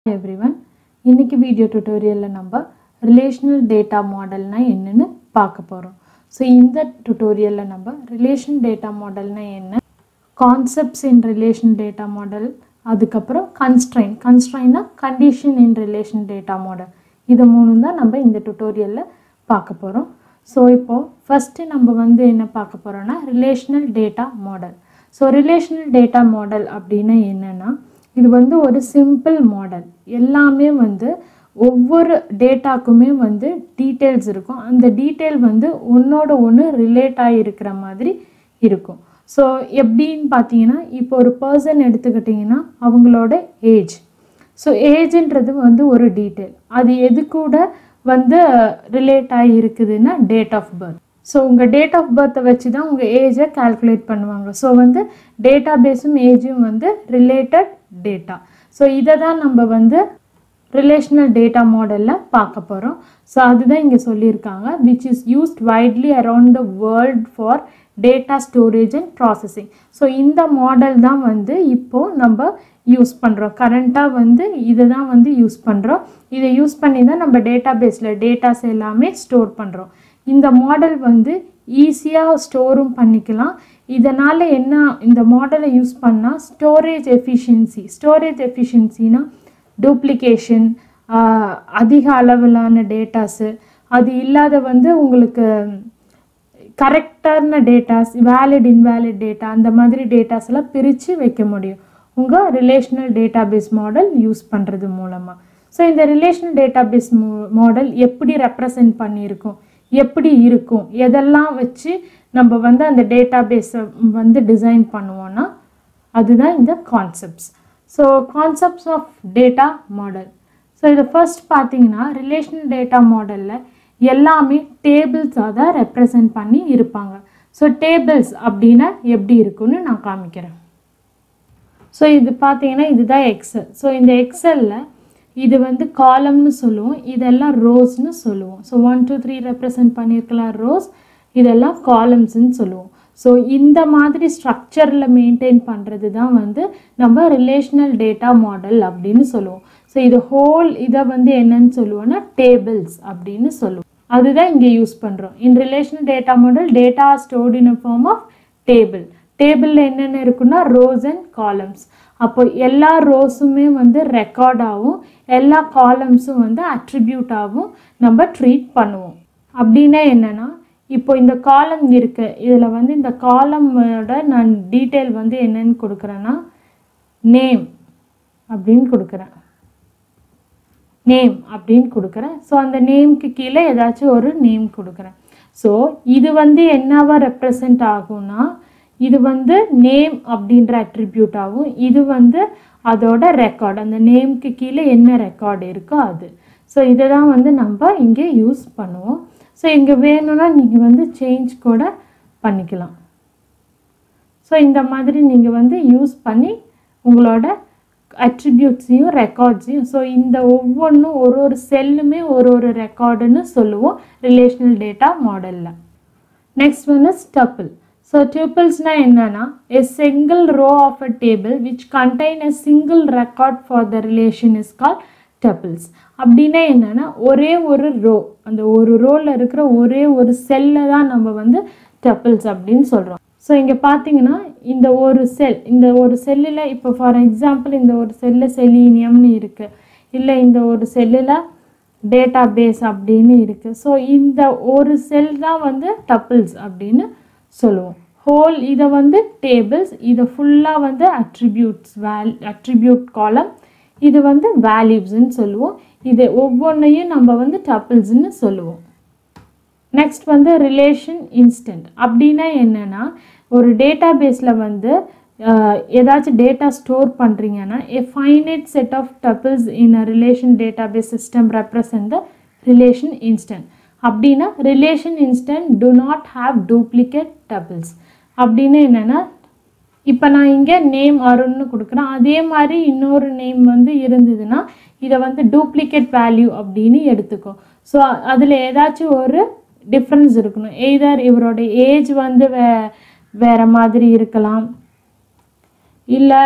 everyone இன்னைக்கு video டுட்டோரியலில் நம்ம relational data மாடல்னா என்னன்னு பார்க்க போகிறோம் ஸோ இந்த டுட்டோரியலில் நம்ம ரிலேஷன் டேட்டா மாடல்னா என்ன concepts in relation data model அதுக்கப்புறம் கன்ஸ்ட்ரைன் கன்ஸ்ட்ரைன்னா condition in relation data model இது மூணு தான் நம்ம இந்த டுட்டோரியலில் பார்க்க போகிறோம் ஸோ இப்போது ஃபஸ்ட்டு நம்ம வந்து என்ன பார்க்க போகிறோம்னா relational data model so relational data model அப்படின்னா என்னென்னா இது வந்து ஒரு சிம்பிள் மாடல் எல்லாமே வந்து ஒவ்வொரு டேட்டாக்குமே வந்து டீட்டெயில்ஸ் இருக்கும் அந்த டீட்டெயில் வந்து ஒன்றோட ஒன்று ரிலேட் ஆகிருக்கிற மாதிரி இருக்கும் ஸோ எப்படின்னு பார்த்தீங்கன்னா இப்போ ஒரு பர்சன் எடுத்துக்கிட்டிங்கன்னா அவங்களோட ஏஜ் ஸோ ஏஜ்ன்றது வந்து ஒரு டீட்டெயில் அது எது கூட வந்து ரிலேட் ஆகி இருக்குதுன்னா டேட் ஆஃப் பர்த் ஸோ உங்கள் டேட் ஆஃப் பர்த்தை வச்சு தான் உங்கள் ஏஜை கால்குலேட் பண்ணுவாங்க ஸோ வந்து டேட்டா பேஸும் ஏஜும் வந்து ரிலேட்டட் டேட்டா ஸோ இதை தான் நம்ம வந்து ரிலேஷனல் டேட்டா மாடலில் பார்க்க போகிறோம் ஸோ அதுதான் இங்கே சொல்லியிருக்காங்க which is used widely around the world for data storage and processing so இந்த மாடல் தான் வந்து இப்போது நம்ம யூஸ் பண்ணுறோம் கரண்ட்டாக வந்து இதை தான் வந்து யூஸ் பண்ணுறோம் இதை யூஸ் பண்ணி தான் நம்ம டேட்டா பேஸில் டேட்டாஸ் எல்லாமே ஸ்டோர் பண்ணுறோம் இந்த மாடல் வந்து ஈஸியாக ஸ்டோரும் பண்ணிக்கலாம் இதனால் என்ன இந்த மாடலை யூஸ் பண்ணால் ஸ்டோரேஜ் எஃபிஷியன்சி ஸ்டோரேஜ் எஃபிஷியன்சினா டூப்ளிகேஷன் அதிக அளவிலான டேட்டாஸு அது இல்லாத வந்து உங்களுக்கு கரெக்டான டேட்டாஸ் வேலிட் இன்வேலிட் டேட்டா அந்த மாதிரி டேட்டாஸ் எல்லாம் பிரித்து வைக்க முடியும் உங்கள் ரிலேஷனல் டேட்டாபேஸ் மாடல் யூஸ் பண்ணுறது மூலமாக ஸோ இந்த ரிலேஷனல் டேட்டாபேஸ் மாடல் எப்படி ரெப்ரசன்ட் பண்ணியிருக்கும் எப்படி இருக்கும் எதெல்லாம் வச்சு நம்ம வந்து அந்த டேட்டாபேஸை வந்து டிசைன் பண்ணுவோன்னா அதுதான் இந்த concepts so concepts of data model so இதை ஃபர்ஸ்ட் பார்த்தீங்கன்னா ரிலேஷனல் டேட்டா மாடலில் எல்லாமே டேபிள்ஸாக தான் ரெப்ரசன்ட் பண்ணி இருப்பாங்க ஸோ டேபிள்ஸ் அப்படின்னா எப்படி இருக்குன்னு நான் காமிக்கிறேன் ஸோ இது பார்த்தீங்கன்னா இதுதான் எக்ஸல் ஸோ இந்த எக்ஸலில் இது வந்து காலம்னு சொல்லுவோம் இதெல்லாம் ரோஸ்னு சொல்லுவோம் so one two three represent பண்ணியிருக்கலாம் ரோஸ் இதெல்லாம் காலம்ஸ்ன்னு சொல்லுவோம் ஸோ இந்த மாதிரி ஸ்ட்ரக்சரில் மெயின்டைன் பண்ணுறது தான் வந்து நம்ம ரிலேஷனல் டேட்டா மாடல் அப்படின்னு சொல்லுவோம் ஸோ இது ஹோல் இதை வந்து என்னன்னு சொல்லுவோம்னா டேபிள்ஸ் அப்படின்னு சொல்லுவோம் அதுதான் இங்கே யூஸ் பண்ணுறோம் in relational data model data stored in a form of table டேபிளில் என்னென்ன இருக்குன்னா ரோஸ் அண்ட் காலம்ஸ் அப்போ எல்லா ரோஸுமே வந்து ரெக்கார்டாகவும் எல்லா காலம்ஸும் வந்து அட்ரிபியூட்டாகவும் நம்ம ட்ரீட் பண்ணுவோம் அப்படின்னா என்னென்னா இப்போ இந்த காலம் இருக்கு இதில் வந்து இந்த காலமோட நான் டீட்டெயில் வந்து என்னன்னு கொடுக்குறேன்னா நேம் அப்படின்னு கொடுக்குறேன் நேம் அப்படின்னு கொடுக்குறேன் ஸோ அந்த நேம்க்கு கீழே ஏதாச்சும் ஒரு நேம் கொடுக்குறேன் ஸோ இது வந்து என்னவா ரெப்ரசன்ட் ஆகும்னா இது வந்து நேம் அப்படின்ற அட்ரிபியூட் ஆகும் இது வந்து அதோட ரெக்கார்டு அந்த நேம்க்கு கீழே என்ன ரெக்கார்டு இருக்கோ அது ஸோ இதை தான் வந்து நம்ம இங்கே யூஸ் பண்ணுவோம் ஸோ இங்கே வேணும்னா நீங்கள் வந்து சேஞ்ச் கூட பண்ணிக்கலாம் ஸோ இந்த மாதிரி நீங்கள் வந்து யூஸ் பண்ணி உங்களோட அட்ரிபியூட்ஸையும் ரெக்கார்ட்ஸையும் ஸோ இந்த ஒவ்வொன்றும் ஒரு ஒரு செல்லுமே ஒரு ஒரு ரெக்கார்டுன்னு சொல்லுவோம் ரிலேஷனல் டேட்டா மாடலில் next one is tuple so டியூப்பிள்ஸ்னால் என்னென்னா a single row of a table which contain a single record for the relation is call tuples அப்படின்னா என்னென்னா ஒரே ஒரு ரோ அந்த ஒரு ரோவில் இருக்கிற ஒரே ஒரு செல்லை தான் நம்ம வந்து டப்பிள்ஸ் அப்படின்னு சொல்கிறோம் ஸோ இங்கே பார்த்தீங்கன்னா இந்த ஒரு செல் இந்த ஒரு செல்லில் இப்போ ஃபார் எக்ஸாம்பிள் இந்த ஒரு செல்லில் செலீனியம்னு இருக்குது இல்லை இந்த ஒரு செல்லில் டேட்டா பேஸ் அப்படின்னு இருக்குது ஸோ இந்த ஒரு செல் தான் வந்து டப்பிள்ஸ் அப்படின்னு சொல்லுவோம் ஹோல் இதை வந்து டேபிள்ஸ் இதை ஃபுல்லாக வந்து அட்ரிபியூட்ஸ் வேல் அட்ரிபியூட் காலம் இது வந்து வேல்யூஸ்ன்னு சொல்லுவோம் இது ஒவ்வொன்றையும் நம்ம வந்து டப்பிள்ஸ்ன்னு சொல்லுவோம் நெக்ஸ்ட் வந்து ரிலேஷன் இன்ஸ்டன்ட் அப்படின்னா என்னென்னா ஒரு டேட்டா பேஸில் வந்து ஏதாச்சும் டேட்டா ஸ்டோர் பண்ணுறீங்கன்னா a finite set of tuples in a relation data base system represent the relation instant அப்படின்னா relation instant do not have duplicate tuples அப்படின்னு என்னென்னா இப்போ நான் இங்கே நேம் அருண்னு கொடுக்குறேன் அதே மாதிரி இன்னொரு நேம் வந்து இருந்ததுன்னா இதை வந்து டூப்ளிகேட் வேல்யூ அப்படின்னு எடுத்துக்கோ ஸோ அதில் ஏதாச்சும் ஒரு டிஃப்ரென்ஸ் இருக்கணும் எய்தர் இவரோட ஏஜ் வந்து வே வேறு மாதிரி இருக்கலாம் இல்லை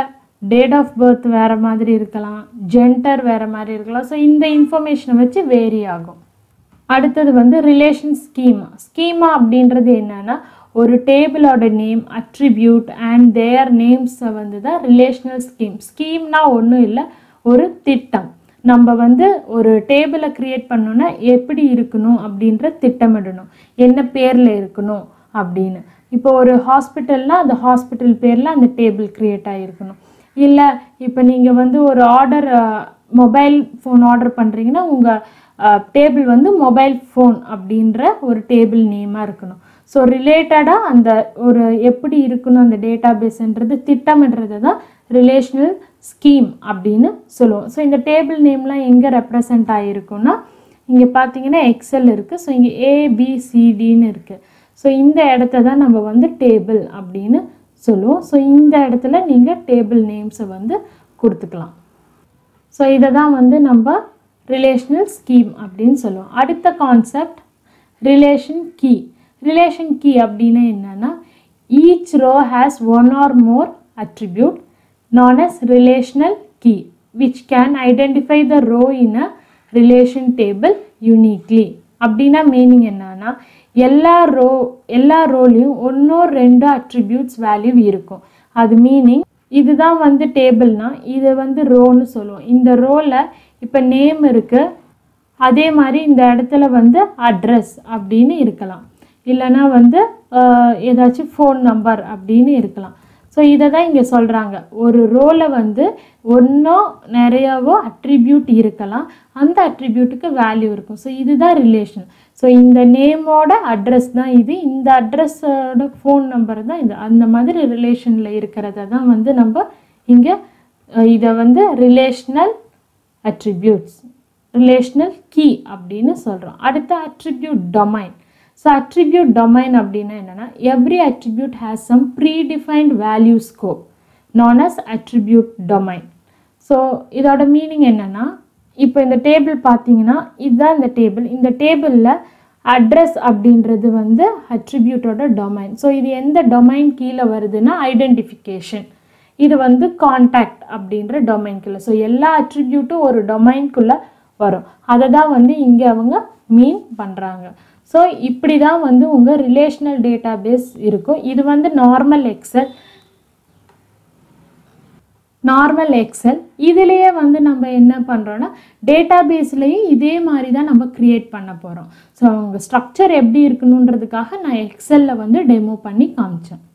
டேட் ஆஃப் பர்த் வேறு மாதிரி இருக்கலாம் ஜென்டர் வேறு மாதிரி இருக்கலாம் ஸோ இந்த இன்ஃபர்மேஷனை வச்சு வேரி ஆகும் அடுத்தது வந்து ரிலேஷன் ஸ்கீமா ஸ்கீமா அப்படின்றது என்னன்னா ஒரு டேபிளோட நேம் அட்ரிபியூட் அண்ட் தேர் நேம்ஸை வந்து தான் ரிலேஷனல் ஸ்கீம் ஸ்கீம்னா ஒன்றும் இல்லை ஒரு திட்டம் நம்ம வந்து ஒரு டேபிளை க்ரியேட் பண்ணோன்னா எப்படி இருக்கணும் அப்படின்ற திட்டமிடணும் என்ன பேரில் இருக்கணும் அப்படின்னு இப்போ ஒரு ஹாஸ்பிட்டல்னால் அந்த ஹாஸ்பிட்டல் பேரில் அந்த டேபிள் க்ரியேட் ஆகிருக்கணும் இல்லை இப்போ நீங்கள் வந்து ஒரு ஆர்டர் மொபைல் ஃபோன் ஆர்டர் பண்ணுறீங்கன்னா உங்கள் டேபிள் வந்து மொபைல் ஃபோன் அப்படின்ற ஒரு டேபிள் நேமாக இருக்கணும் ஸோ ரிலேட்டடாக அந்த ஒரு எப்படி இருக்கணும் அந்த டேட்டா பேஸ்ன்றது திட்டமிடுறது தான் ரிலேஷனல் ஸ்கீம் அப்படின்னு சொல்லுவோம் ஸோ இந்த டேபிள் நேம்லாம் எங்கே ரெப்ரசன்ட் ஆகிருக்குன்னா இங்கே பார்த்தீங்கன்னா எக்ஸல் இருக்குது ஸோ இங்கே ஏபிசிடின்னு இருக்குது ஸோ இந்த இடத்த தான் நம்ம வந்து டேபிள் அப்படின்னு சொல்லுவோம் ஸோ இந்த இடத்துல நீங்கள் டேபிள் நேம்ஸை வந்து கொடுத்துக்கலாம் ஸோ இதை தான் வந்து நம்ம ரிலேஷனல் ஸ்கீம் அப்படின்னு சொல்லுவோம் அடுத்த concept relation key relation key அப்படின்னா என்னன்னா each row has one or more attribute known as relational key which can identify the row in a relation table uniquely அப்படின்னா மீனிங் என்னன்னா எல்லா ரோ எல்லா ரோலையும் ஒன்றோ ரெண்டு அட்ரிபியூட்ஸ் வேல்யூ இருக்கும் அது மீனிங் இதுதான் வந்து டேபிள்னா இதை வந்து ரோன்னு சொல்லுவோம் இந்த ரோவில் இப்போ நேம் இருக்குது அதே மாதிரி இந்த இடத்துல வந்து அட்ரஸ் அப்படின்னு இருக்கலாம் இல்லைன்னா வந்து ஆஹ், ஏதாச்சும் ஃபோன் நம்பர் அப்படின்னு இருக்கலாம் ஸோ இதை தான் இங்கே சொல்கிறாங்க ஒரு ரோலை வந்து ஒன்றோ நிறையாவோ அட்ரிபியூட் இருக்கலாம் அந்த அட்ரிபியூட்டுக்கு வேல்யூ இருக்கும் ஸோ இதுதான் ரிலேஷன் ஸோ இந்த நேமோட அட்ரஸ் தான் இது இந்த அட்ரஸோட ஃபோன் நம்பர் தான் இது அந்த மாதிரி ரிலேஷனில் இருக்கிறத தான் வந்து நம்ம இங்கே இதை வந்து ரிலேஷ்னல் அட்ரிபியூட்ஸ் ரிலேஷ்னல் கீ அப்படின்னு சொல்கிறோம் அடுத்த attribute domain so attribute domain அப்படின்னா என்னென்னா every attribute has some predefined value scope known as attribute domain so இதோட மீனிங் என்னென்னா இப்போ இந்த டேபிள் பார்த்தீங்கன்னா இதுதான் இந்த டேபிள் இந்த டேபிளில் அட்ரஸ் அப்படின்றது வந்து அட்ரிபியூட்டோட டொமைன் ஸோ இது எந்த டொமைன் கீழே வருதுன்னா ஐடென்டிஃபிகேஷன் இது வந்து காண்டாக்ட் அப்படின்ற டொமைன்குள்ளே ஸோ எல்லா அட்ரிபியூட்டும் ஒரு டொமைன்குள்ளே வரும் அதை தான் வந்து இங்கே அவங்க மீன் பண்ணுறாங்க ஸோ இப்படி தான் வந்து உங்கள் ரிலேஷனல் டேட்டாபேஸ் இருக்கும் இது வந்து நார்மல் எக்ஸல் நார்மல் எக்ஸல் இதுலேயே வந்து நம்ம என்ன பண்ணுறோன்னா டேட்டாபேஸ்லேயும் இதே மாதிரி தான் நம்ம க்ரியேட் பண்ண போகிறோம் ஸோ அவங்க ஸ்ட்ரக்சர் எப்படி இருக்கணுன்றதுக்காக நான் எக்ஸலில் வந்து டெமோ பண்ணி காமிச்சேன்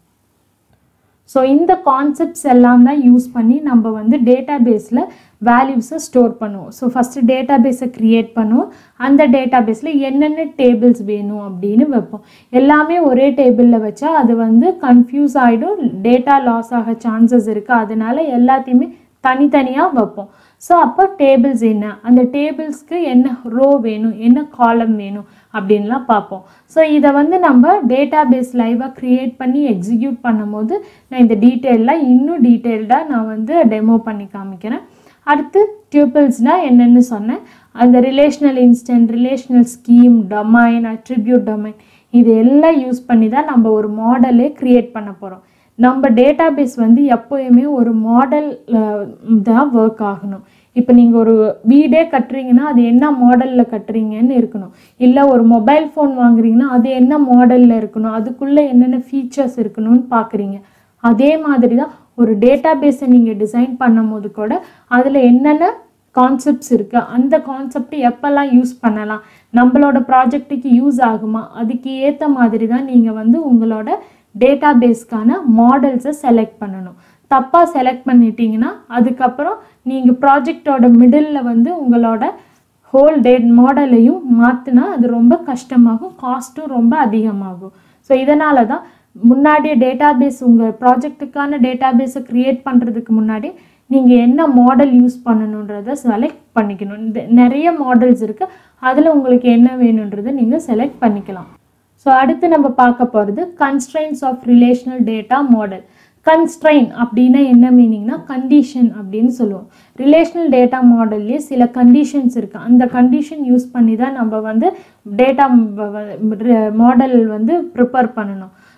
ஸோ இந்த கான்செப்ட்ஸ் எல்லாம் தான் யூஸ் பண்ணி நம்ம வந்து டேட்டாபேஸில் வேல்யூஸை ஸ்டோர் பண்ணுவோம் ஸோ ஃபஸ்ட்டு டேட்டாபேஸை க்ரியேட் பண்ணுவோம் அந்த டேட்டாபேஸில் என்னென்ன டேபிள்ஸ் வேணும் அப்படின்னு வைப்போம் எல்லாமே ஒரே டேபிளில் வச்சா அது வந்து கன்ஃபியூஸ் ஆகிடும் டேட்டா லாஸ் ஆக சான்சஸ் இருக்குது அதனால எல்லாத்தையுமே தனித்தனியாக வைப்போம் ஸோ அப்போ டேபிள்ஸ் என்ன அந்த டேபிள்ஸ்க்கு என்ன ரோ வேணும் என்ன காலம் வேணும் அப்படின்லாம் பார்ப்போம் ஸோ இதை வந்து நம்ம டேட்டா பேஸ் லைவாக க்ரியேட் பண்ணி எக்ஸிக்யூட் பண்ணும்போது நான் இந்த டீட்டெயிலாக இன்னும் டீட்டெயில்டாக நான் வந்து டெமோ பண்ணி காமிக்கிறேன் அடுத்து டியூப்பிள்ஸ்னால் என்னென்னு சொன்னேன் அந்த relational instant relational scheme domain attribute domain இது எல்லாம் யூஸ் பண்ணி தான் நம்ம ஒரு மாடலே க்ரியேட் பண்ண போகிறோம் நம்ம டேட்டாபேஸ் வந்து எப்போயுமே ஒரு மாடல் தான் ஒர்க் ஆகணும் இப்போ நீங்கள் ஒரு வீடே கட்டுறீங்கன்னா அது என்ன மாடலில் கட்டுறீங்கன்னு இருக்கணும் இல்லை ஒரு மொபைல் ஃபோன் வாங்குறீங்கன்னா அது என்ன மாடலில் இருக்கணும் அதுக்குள்ளே என்னென்ன ஃபீச்சர்ஸ் இருக்கணும்னு பார்க்குறீங்க அதே மாதிரி தான் ஒரு டேட்டாபேஸை நீங்கள் டிசைன் பண்ணும்போது கூட அதில் என்னென்ன கான்செப்ட்ஸ் இருக்குது அந்த கான்செப்ட் எப்போல்லாம் யூஸ் பண்ணலாம் நம்மளோட ப்ராஜெக்ட்டுக்கு யூஸ் ஆகுமா அதுக்கு ஏற்ற மாதிரி தான் நீங்கள் வந்து உங்களோட டேட்டாபேஸ்க்கான மாடல்ஸை செலக்ட் பண்ணணும் தப்பாக செலக்ட் பண்ணிட்டீங்கன்னா அதுக்கப்புறம் நீங்கள் ப்ராஜெக்டோட மிடில் வந்து உங்களோட ஹோல் டேட் மாடலையும் மாற்றினா அது ரொம்ப கஷ்டமாகும் காஸ்ட்டும் ரொம்ப அதிகமாகும் ஸோ இதனால தான் முன்னாடியே டேட்டாபேஸ் உங்கள் ப்ராஜெக்ட்டுக்கான டேட்டாபேஸை க்ரியேட் பண்ணுறதுக்கு முன்னாடி நீங்கள் என்ன மாடல் யூஸ் பண்ணணுன்றதை செலக்ட் பண்ணிக்கணும் இந்த நிறைய மாடல்ஸ் இருக்குது அதில் உங்களுக்கு என்ன வேணுன்றதை நீங்கள் செலக்ட் பண்ணிக்கலாம் ஸோ அடுத்து நம்ம பார்க்க போகிறது constraints of relational data model constraint அப்படின்னா என்ன மீனிங்னா கண்டிஷன் அப்படின்னு சொல்லுவோம் ரிலேஷனல் டேட்டா மாடல்லே சில கண்டிஷன்ஸ் இருக்குது அந்த கண்டிஷன் யூஸ் பண்ணி தான் நம்ம வந்து டேட்டா மாடல் வந்து ப்ரிப்பேர் பண்ணணும்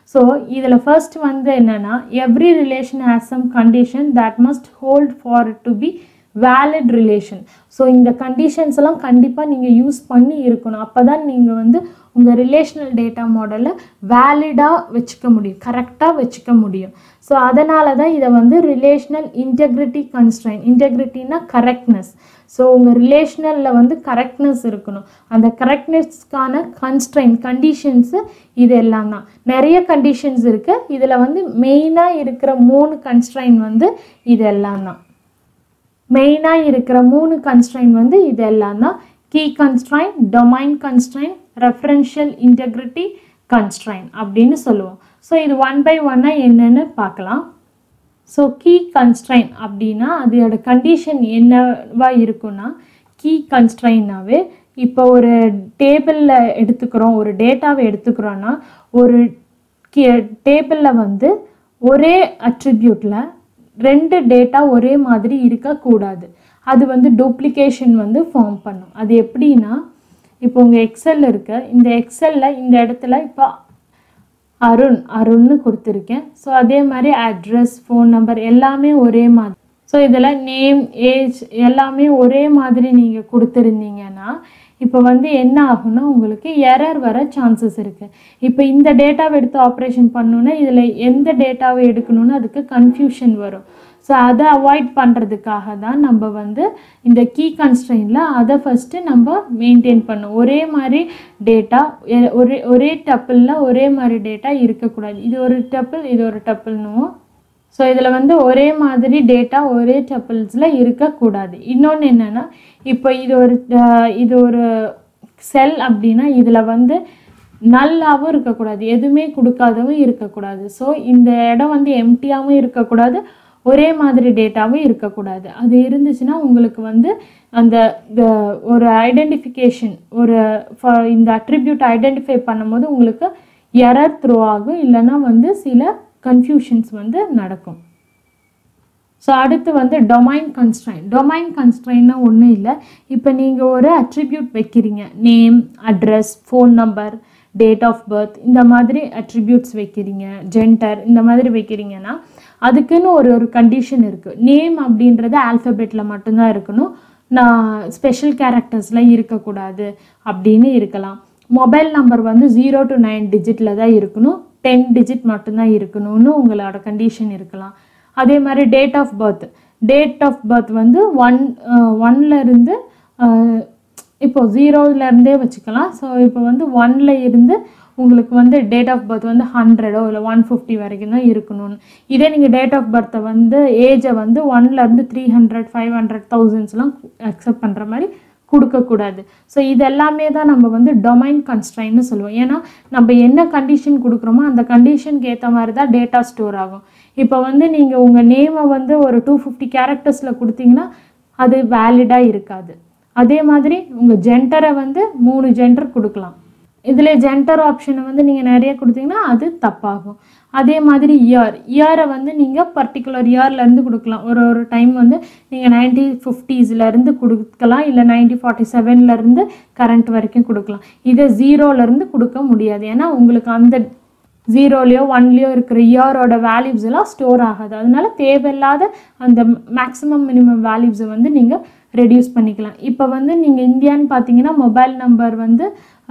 ஸோ இதில் ஃபர்ஸ்ட் வந்து என்னென்னா every relation has some condition that must hold for to be valid relation so இந்த கண்டிஷன்ஸ் எல்லாம் கண்டிப்பாக நீங்கள் யூஸ் பண்ணி இருக்கணும் அப்போ தான் நீங்கள் வந்து உங்கள் ரிலேஷனல் டேட்டா மாடலை வேலிடாக வச்சுக்க முடியும் கரெக்டாக வச்சுக்க முடியும் ஸோ அதனால தான் இதை வந்து ரிலேஷனல் இன்டெகிரிட்டி கன்ஸ்ட்ரைன் இன்டெகிரிட்டினா கரெக்ட்னஸ் ஸோ உங்கள் ரிலேஷனலில் வந்து கரெக்ட்னஸ் இருக்கணும் அந்த கரெக்ட்னஸ்க்கான கன்ஸ்ட்ரைன் கண்டிஷன்ஸு இது எல்லாம் தான் நிறைய கண்டிஷன்ஸ் இருக்குது இதில் வந்து மெயினாக இருக்கிற மூணு கன்ஸ்ட்ரைன் வந்து இது எல்லாம் தான் மெயினாக இருக்கிற மூணு கன்ஸ்ட்ரைன் வந்து இது எல்லாம் தான் key constraint domain constraint referential integrity constraint அப்படின்னு சொல்லுவோம் ஸோ இது ஒன் பை ஒன்னாக என்னென்னு பார்க்கலாம் ஸோ கீ கன்ஸ்ட்ரைன் அப்படின்னா அதோட கண்டிஷன் என்னவா இருக்குன்னா கீ கன்ஸ்ட்ரைன்னாவே இப்போ ஒரு டேபிளில் எடுத்துக்கிறோம் ஒரு டேட்டாவை எடுத்துக்கிறோன்னா ஒரு டேபிளில் வந்து ஒரே அட்ரிபியூட்டில் ரெண்டு டேட்டா ஒரே மாதிரி இருக்கக்கூடாது அது வந்து டூப்ளிகேஷன் வந்து ஃபார்ம் பண்ணும் அது எப்படின்னா இப்போ உங்கள் எக்ஸல் இருக்கு இந்த எக்ஸலில் இந்த இடத்துல இப்போ அருண் அருண்னு கொடுத்துருக்கேன் ஸோ அதே மாதிரி அட்ரஸ் ஃபோன் நம்பர் எல்லாமே ஒரே மாதிரி ஸோ இதில் நேம் ஏஜ் எல்லாமே ஒரே மாதிரி நீங்கள் கொடுத்துருந்தீங்கன்னா இப்போ வந்து என்ன ஆகும்னா உங்களுக்கு எரர் வர சான்சஸ் இருக்குது இப்போ இந்த டேட்டாவை எடுத்து ஆப்ரேஷன் பண்ணணுன்னா இதில் எந்த டேட்டாவை எடுக்கணும்னு அதுக்கு கன்ஃபியூஷன் வரும் ஸோ அதை அவாய்ட் பண்ணுறதுக்காக தான் நம்ம வந்து இந்த கீ கன்ஸ்ட்ரெயினில் அதை ஃபஸ்ட்டு நம்ம மெயின்டைன் பண்ணணும் ஒரே மாதிரி டேட்டா ஒரே ஒரே டப்பிளில் ஒரே மாதிரி டேட்டா இருக்கக்கூடாது இது ஒரு டப்பிள் இது ஒரு டப்பிள்னுவோம் ஸோ இதில் வந்து ஒரே மாதிரி டேட்டா ஒரே டப்பிள்ஸில் இருக்கக்கூடாது இன்னொன்று என்னென்னா இப்போ இது ஒரு அஹ், இது ஒரு செல் அப்படின்னா இதில் வந்து நல்லாவும் இருக்கக்கூடாது எதுவுமே கொடுக்காதவும் இருக்கக்கூடாது ஸோ இந்த இடம் வந்து எம்டியாகவும் இருக்கக்கூடாது ஒரே மாதிரி டேட்டாவும் இருக்கக்கூடாது அது இருந்துச்சுன்னா உங்களுக்கு வந்து அந்த the- ஒரு ஐடென்டிஃபிகேஷன் ஒரு for இந்த அட்ரிபியூட் ஐடென்டிஃபை பண்ணும்போது உங்களுக்கு எரர் த்ரோ ஆகும் இல்லைன்னா வந்து சில கன்ஃபியூஷன்ஸ் வந்து நடக்கும் ஸோ அடுத்து வந்து டொமைன் கன்ஸ்ட்ரைன் டொமைன் கன்ஸ்ட்ரைன்னா ஒன்றும் இல்லை இப்போ நீங்கள் ஒரு அட்ரிபியூட் வைக்கிறீங்க name address phone number date of birth இந்த மாதிரி அட்ரிபியூட்ஸ் வைக்கிறீங்க ஜென்டர் இந்த மாதிரி வைக்கிறீங்கன்னா அதுக்குன்னு ஒரு ஒரு கண்டிஷன் இருக்குது நேம் அப்படின்றது ஆல்ஃபபெட்டில் மட்டும்தான் இருக்கணும் நான் ஸ்பெஷல் கேரக்டர்ஸ்லாம் இருக்கக்கூடாது அப்படின்னு இருக்கலாம் மொபைல் நம்பர் வந்து ஜீரோ டு நைன் டிஜிட்டில் தான் இருக்கணும் டென் டிஜிட் மட்டும்தான் இருக்கணும்னு உங்களோட கண்டிஷன் இருக்கலாம் அதே மாதிரி date of birth date of birth வந்து ஒன் ஒன்ல இருந்து அஹ், இப்போ ஜீரோல இருந்தே வச்சுக்கலாம் ஸோ இப்போ வந்து ஒன்ல இருந்து உங்களுக்கு வந்து டேட் ஆஃப் பர்த் வந்து ஹண்ட்ரடோ இல்லை ஒன் ஃபிஃப்டி வரைக்கும் தான் இருக்கணும்னு இதே நீங்கள் டேட் ஆஃப் பர்த்தை வந்து ஏஜை வந்து ஒன்ல இருந்து த்ரீ ஹண்ட்ரட் ஃபைவ் ஹண்ட்ரட் தௌசண்ட்ஸ்லாம் அக்செப்ட் பண்ணுற மாதிரி கொடுக்கக்கூடாது ஸோ இது எல்லாமே தான் நம்ம வந்து டொமைன் கன்ஸ்ட்ரைன்னு சொல்லுவோம் ஏன்னா நம்ம என்ன கண்டிஷன் கொடுக்குறோமோ அந்த கண்டிஷனுக்கு ஏற்ற மாதிரி தான் டேட்டா ஸ்டோர் ஆகும் இப்போ வந்து நீங்கள் உங்கள் நேமை வந்து ஒரு டூ ஃபிஃப்டி கேரக்டர்ஸில் கொடுத்தீங்கன்னா அது வேலிடாக இருக்காது அதே மாதிரி உங்கள் ஜென்டரை வந்து மூணு ஜென்டர் கொடுக்கலாம் இதில் ஜென்டர் ஆப்ஷனை வந்து நீங்கள் நிறைய கொடுத்தீங்கன்னா அது தப்பாகும் அதே மாதிரி இயர் இயரை வந்து நீங்கள் பர்டிகுலர் இயர்லேருந்து கொடுக்கலாம் ஒரு ஒரு டைம் வந்து நீங்கள் நைன்டி ஃபிஃப்டிஸ்லேருந்து கொடுக்கலாம் இல்லை நைன்டி ஃபார்ட்டி செவன்லேருந்து கரண்ட் வரைக்கும் கொடுக்கலாம் இதை ஜீரோலேருந்து கொடுக்க முடியாது ஏன்னா உங்களுக்கு அந்த ஜீரோலையோ ஒன்லேயோ இருக்கிற இயரோட வேல்யூஸ் எல்லாம் ஸ்டோர் ஆகாது அதனால தேவையில்லாத அந்த மேக்ஸிமம் மினிமம் வேல்யூஸை வந்து நீங்கள் ரெடியூஸ் பண்ணிக்கலாம் இப்போ வந்து நீங்கள் இந்தியான்னு பார்த்தீங்கன்னா மொபைல் நம்பர் வந்து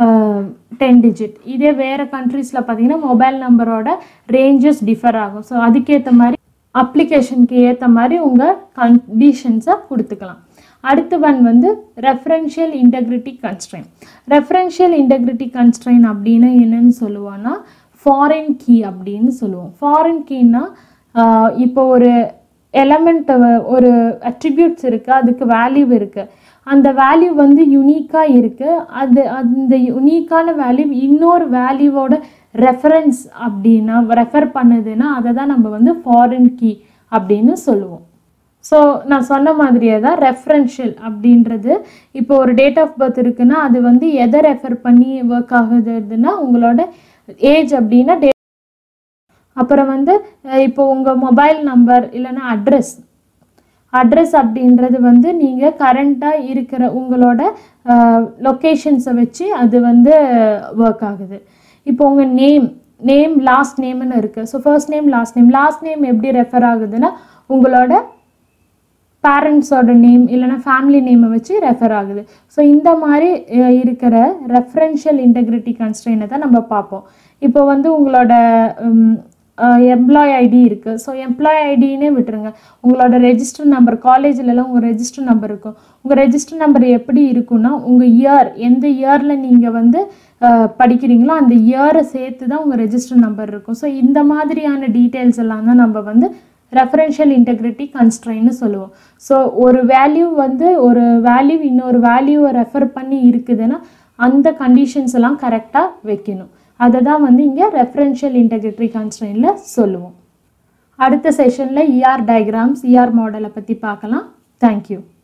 டென் டிஜிட் இதே வேறு கண்ட்ரீஸில் பார்த்தீங்கன்னா மொபைல் நம்பரோட ரேஞ்சஸ் டிஃபர் ஆகும் ஸோ அதுக்கேற்ற மாதிரி அப்ளிகேஷனுக்கு ஏற்ற மாதிரி உங்கள் கண்டிஷன்ஸை கொடுத்துக்கலாம் அடுத்த ஒன் வந்து referential integrity constraint referential integrity constraint அப்படின்னா என்னன்னு சொல்லுவோன்னா ஃபாரின் கீ அப்படின்னு சொல்லுவோம் ஃபாரின் கீனா இப்போ ஒரு எலமெண்ட் ஒரு அட்ரிபியூட்ஸ் இருக்குது அதுக்கு வேல்யூ இருக்குது அந்த வேல்யூ வந்து யுனிக்காக இருக்குது அது அந்த யுனிக்கான வேல்யூ இன்னொரு வேல்யூவோட ரெஃபரன்ஸ் அப்படின்னா ரெஃபர் பண்ணுதுன்னா அதை தான் நம்ம வந்து ஃபாரின் கீ அப்படின்னு சொல்லுவோம் ஸோ நான் சொன்ன மாதிரியே தான் ரெஃபரன்ஷியல் அப்படின்றது இப்போ ஒரு டேட் ஆஃப் பர்த் இருக்குன்னா அது வந்து எதை ரெஃபர் பண்ணி ஒர்க் ஆகுதுன்னா உங்களோட ஏஜ் அப்படின்னா டே அப்புறம் வந்து அஹ் இப்போ உங்கள் மொபைல் நம்பர் இல்லைன்னா அட்ரஸ் அட்ரஸ் அப்படின்றது வந்து நீங்கள் கரண்ட்டாக இருக்கிற உங்களோட லொக்கேஷன்ஸை வச்சு அது வந்து ஒர்க் ஆகுது இப்போ உங்கள் நேம் நேம் லாஸ்ட் நேம்னு இருக்குது so first name last name last name எப்படி ரெஃபர் ஆகுதுன்னா உங்களோட பேரண்ட்ஸோட நேம் இல்லைனா ஃபேமிலி நேமை வச்சு ரெஃபர் ஆகுது ஸோ இந்த மாதிரி அஹ், இருக்கிற ரெஃபரன்ஷியல் இன்டெகிரிட்டி கன்ஸ்ட்ரெயினை தான் நம்ம பார்ப்போம் இப்போ வந்து உங்களோட எம்ப்ளாய் ஐடி இருக்குது ஸோ எம்ப்ளாய் ஐடினே விட்டுருங்க உங்களோட ரெஜிஸ்டர் நம்பர் காலேஜ்லலாம் உங்கள் ரெஜிஸ்டர் நம்பர் இருக்கும் உங்கள் ரெஜிஸ்டர் நம்பர் எப்படி இருக்குன்னா உங்கள் இயர் எந்த இயரில் நீங்கள் வந்து அஹ், படிக்கிறீங்களோ அந்த இயரை சேர்த்து தான் உங்கள் ரெஜிஸ்டர் நம்பர் இருக்கும் ஸோ இந்த மாதிரியான டீட்டெயில்ஸ் எல்லாம் தான் நம்ம வந்து ரெஃபரன்ஷியல் இன்டெகிரிட்டி கன்ஸ்ட்ரைன்னு சொல்லுவோம் ஸோ ஒரு வேல்யூ வந்து ஒரு வேல்யூ இன்னொரு வேல்யூவை ரெஃபர் பண்ணி இருக்குதுன்னா அந்த கண்டிஷன்ஸ் எல்லாம் கரெக்டாக வைக்கணும் அதை தான் வந்து இங்கே ரெஃபரன்ஷியல் இன்டெகிரிட்டி கன்ஸ்ட்ரைனில் சொல்லுவோம் அடுத்த செஷனில் இஆர் டயக்ராம்ஸ் இஆர் மாடலை பற்றி பார்க்கலாம் தேங்க்யூ